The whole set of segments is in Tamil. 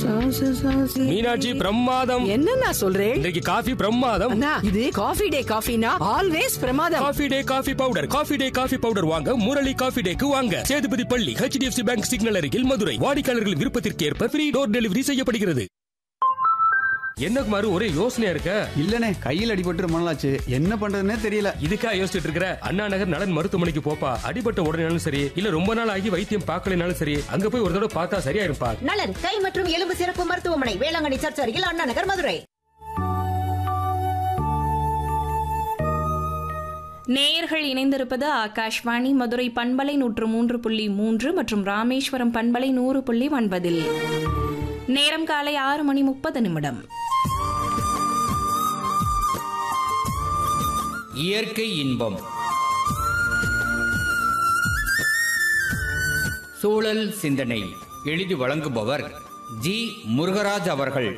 மீனாட்சி பிரமாதம் என்னண்ணா சொல்றேன் இன்றைக்கு காஃபி பிரமாதம் அண்ணா இது காஃபி டே காஃபினா ஆல்வேஸ் பிரமாதம் Coffee Day coffee powder Coffee Day coffee powder வாங்க முரளி காஃபி டேக்கு வாங்க சேதுபதி பள்ளி ஹெச்டிஎஃப்சி பேங்க் சிக்னல் அருகில் மதுரை வாடிக்கையாளர்களின் விருப்பத்திற்கு ஏற்ப ஃப்ரீ டோர் டெலிவரி செய்யப்படுகிறது என்ன குமார் ஒரே யோசனையா இருக்க இல்லனே கையில் அடிபட்டு ரொம்ப நாளாச்சு என்ன பண்றதுன்னே தெரியல இதுக்கா யோசிச்சுட்டு இருக்கிற அண்ணா நகர் நலன் மருத்துவமனைக்கு போப்பா அடிபட்ட உடனேனாலும் சரி இல்ல ரொம்ப நாள் ஆகி வைத்தியம் பார்க்கலனாலும் சரி அங்க போய் ஒரு தடவை பார்த்தா சரியா இருப்பா நலன் கை மற்றும் எலும்பு சிறப்பு மருத்துவமனை வேளாங்கண்ணி சர்ச் அருகில் அண்ணா நகர் மதுரை நேயர்கள் இணைந்திருப்பது ஆகாஷ்வாணி மதுரை பண்பலை நூற்று மூன்று புள்ளி மூன்று மற்றும் ராமேஸ்வரம் பண்பலை நூறு புள்ளி ஒன்பதில் நேரம் காலை ஆறு மணி முப்பது நிமிடம் இயற்கை இன்பம் சூழல் சிந்தனை எழுதி வழங்குபவர் ஜி முருகராஜ் அவர்கள்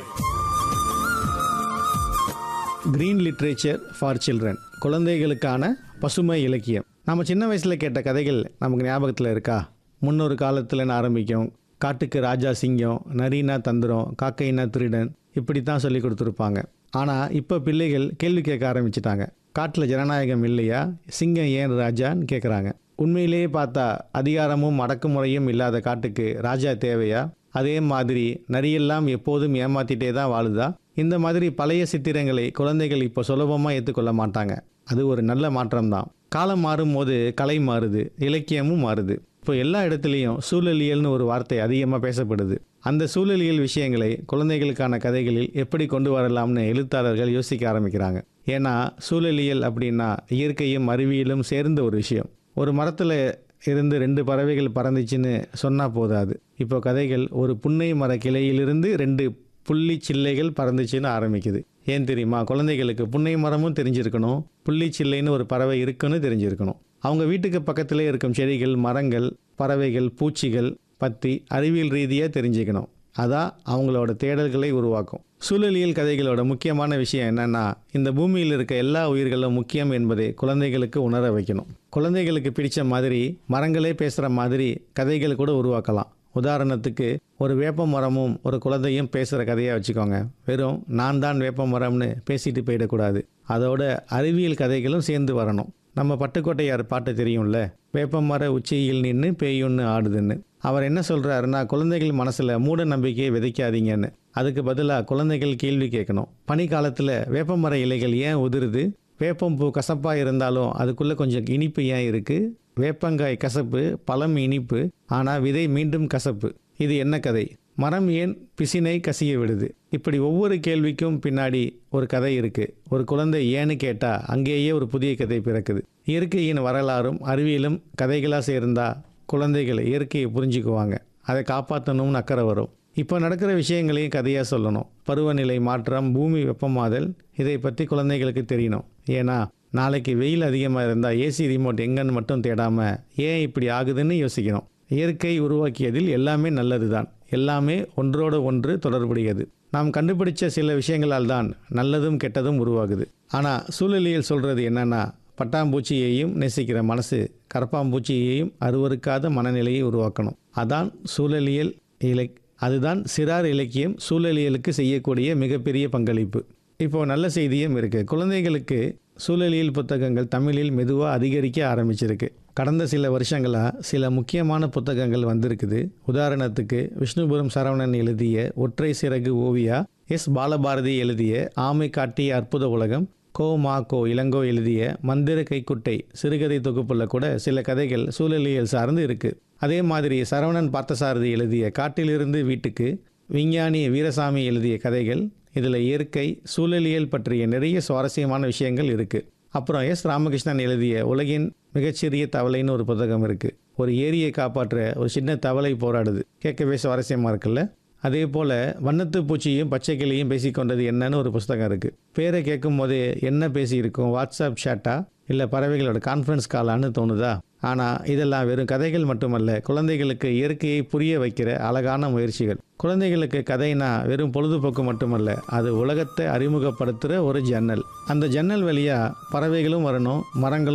கிரீன் லிட்ரேச்சர் ஃபார் சில்ட்ரன் குழந்தைகளுக்கான பசுமை இலக்கியம் நம்ம சின்ன வயசில் கேட்ட கதைகள் நமக்கு ஞாபகத்தில் இருக்கா முன்னொரு காலத்தில் ஆரம்பிக்கும் காட்டுக்கு ராஜா சிங்கம் நரினா தந்திரம் காக்கைனா திருடன் இப்படி தான் சொல்லி கொடுத்துருப்பாங்க ஆனால் இப்போ பிள்ளைகள் கேள்வி கேட்க ஆரம்பிச்சிட்டாங்க காட்டில் ஜனநாயகம் இல்லையா சிங்கம் ஏன் ராஜான்னு கேட்குறாங்க உண்மையிலேயே பார்த்தா அதிகாரமும் அடக்குமுறையும் இல்லாத காட்டுக்கு ராஜா தேவையா அதே மாதிரி நரியெல்லாம் எப்போதும் ஏமாத்திட்டே தான் வாழுதா இந்த மாதிரி பழைய சித்திரங்களை குழந்தைகள் இப்போ சுலபமாக ஏற்றுக்கொள்ள மாட்டாங்க அது ஒரு நல்ல மாற்றம்தான் காலம் மாறும்போது கலை மாறுது இலக்கியமும் மாறுது இப்போ எல்லா இடத்துலையும் சூழலியல்னு ஒரு வார்த்தை அதிகமாக பேசப்படுது அந்த சூழலியல் விஷயங்களை குழந்தைகளுக்கான கதைகளில் எப்படி கொண்டு வரலாம்னு எழுத்தாளர்கள் யோசிக்க ஆரம்பிக்கிறாங்க ஏன்னா சூழலியல் அப்படின்னா இயற்கையும் அறிவியலும் சேர்ந்த ஒரு விஷயம் ஒரு மரத்தில் இருந்து ரெண்டு பறவைகள் பறந்துச்சுன்னு சொன்னால் போதாது இப்போ கதைகள் ஒரு புன்னை மர கிளையிலிருந்து ரெண்டு புள்ளி சில்லைகள் பறந்துச்சுன்னு ஆரம்பிக்குது ஏன் தெரியுமா குழந்தைகளுக்கு புன்னை மரமும் தெரிஞ்சிருக்கணும் புள்ளி சில்லைன்னு ஒரு பறவை இருக்குன்னு தெரிஞ்சிருக்கணும் அவங்க வீட்டுக்கு பக்கத்திலே இருக்கும் செடிகள் மரங்கள் பறவைகள் பூச்சிகள் பற்றி அறிவியல் ரீதியாக தெரிஞ்சுக்கணும் அதான் அவங்களோட தேடல்களை உருவாக்கும் சூழலியல் கதைகளோட முக்கியமான விஷயம் என்னன்னா இந்த பூமியில் இருக்க எல்லா உயிர்களும் முக்கியம் என்பதை குழந்தைகளுக்கு உணர வைக்கணும் குழந்தைகளுக்கு பிடிச்ச மாதிரி மரங்களே பேசுகிற மாதிரி கதைகள் கூட உருவாக்கலாம் உதாரணத்துக்கு ஒரு வேப்ப மரமும் ஒரு குழந்தையும் பேசுகிற கதையாக வச்சுக்கோங்க வெறும் நான் தான் வேப்ப மரம்னு பேசிட்டு போயிடக்கூடாது அதோட அறிவியல் கதைகளும் சேர்ந்து வரணும் நம்ம பட்டுக்கோட்டையார் பாட்டு தெரியும்ல வேப்பமர உச்சியில் நின்று பேயுன்னு ஆடுதுன்னு அவர் என்ன சொல்கிறாருன்னா குழந்தைகள் மனசில் மூட நம்பிக்கையை விதைக்காதீங்கன்னு அதுக்கு பதிலாக குழந்தைகள் கேள்வி கேட்கணும் பனிக்காலத்தில் வேப்பமர இலைகள் ஏன் உதிருது வேப்பம்பூ கசப்பாக இருந்தாலும் அதுக்குள்ளே கொஞ்சம் இனிப்பு ஏன் இருக்குது வேப்பங்காய் கசப்பு பழம் இனிப்பு ஆனால் விதை மீண்டும் கசப்பு இது என்ன கதை மரம் ஏன் பிசினை கசிய விடுது இப்படி ஒவ்வொரு கேள்விக்கும் பின்னாடி ஒரு கதை இருக்கு ஒரு குழந்தை ஏன்னு கேட்டா அங்கேயே ஒரு புதிய கதை பிறக்குது இயற்கையின் வரலாறும் அறிவியலும் கதைகளாக சேர்ந்தா குழந்தைகள் இயற்கையை புரிஞ்சுக்குவாங்க அதை காப்பாற்றணும்னு அக்கறை வரும் இப்போ நடக்கிற விஷயங்களையும் கதையாக சொல்லணும் பருவநிலை மாற்றம் பூமி வெப்பமாதல் இதை பற்றி குழந்தைகளுக்கு தெரியணும் ஏன்னா நாளைக்கு வெயில் அதிகமாக இருந்தால் ஏசி ரிமோட் எங்கன்னு மட்டும் தேடாமல் ஏன் இப்படி ஆகுதுன்னு யோசிக்கணும் இயற்கை உருவாக்கியதில் எல்லாமே நல்லது தான் எல்லாமே ஒன்றோடு ஒன்று தொடர்புடையது நாம் கண்டுபிடிச்ச சில விஷயங்களால் தான் நல்லதும் கெட்டதும் உருவாகுது ஆனால் சூழலியல் சொல்கிறது என்னன்னா பட்டாம்பூச்சியையும் நேசிக்கிற மனசு கரப்பாம்பூச்சியையும் அருவருக்காத மனநிலையை உருவாக்கணும் அதான் சூழலியல் இலை அதுதான் சிறார் இலக்கியம் சூழலியலுக்கு செய்யக்கூடிய மிகப்பெரிய பங்களிப்பு இப்போ நல்ல செய்தியும் இருக்குது குழந்தைகளுக்கு சூழலியல் புத்தகங்கள் தமிழில் மெதுவாக அதிகரிக்க ஆரம்பிச்சிருக்கு கடந்த சில வருஷங்களாக சில முக்கியமான புத்தகங்கள் வந்திருக்குது உதாரணத்துக்கு விஷ்ணுபுரம் சரவணன் எழுதிய ஒற்றை சிறகு ஓவியா எஸ் பாலபாரதி எழுதிய ஆமை காட்டிய அற்புத உலகம் கோ மா கோ இளங்கோ எழுதிய மந்திர கைக்குட்டை சிறுகதை தொகுப்புல கூட சில கதைகள் சூழலியல் சார்ந்து இருக்கு அதே மாதிரி சரவணன் பார்த்தசாரதி எழுதிய காட்டிலிருந்து வீட்டுக்கு விஞ்ஞானி வீரசாமி எழுதிய கதைகள் இதில் இயற்கை சூழலியல் பற்றிய நிறைய சுவாரஸ்யமான விஷயங்கள் இருக்குது அப்புறம் எஸ் ராமகிருஷ்ணன் எழுதிய உலகின் மிகச்சிறிய தவளைன்னு ஒரு புத்தகம் இருக்குது ஒரு ஏரியை காப்பாற்ற ஒரு சின்ன தவளை போராடுது கேட்கவே சுவாரஸ்யமாக இருக்குல்ல அதே போல் வண்ணத்து பூச்சியும் பச்சை கிளியும் பேசிக்கொண்டது என்னன்னு ஒரு புஸ்தகம் இருக்குது பேரை கேட்கும் போதே என்ன பேசியிருக்கும் வாட்ஸ்அப் சேட்டா இல்லை பறவைகளோட கான்ஃபரன்ஸ் காலான்னு தோணுதா ஆனால் இதெல்லாம் வெறும் கதைகள் மட்டுமல்ல குழந்தைகளுக்கு இயற்கையை புரிய வைக்கிற அழகான முயற்சிகள் குழந்தைகளுக்கு கதைனா வெறும் பொழுதுபோக்கு மட்டுமல்ல அது உலகத்தை அறிமுகப்படுத்துகிற ஒரு ஜன்னல் அந்த ஜன்னல் வழியாக பறவைகளும் வரணும் மரங்களும்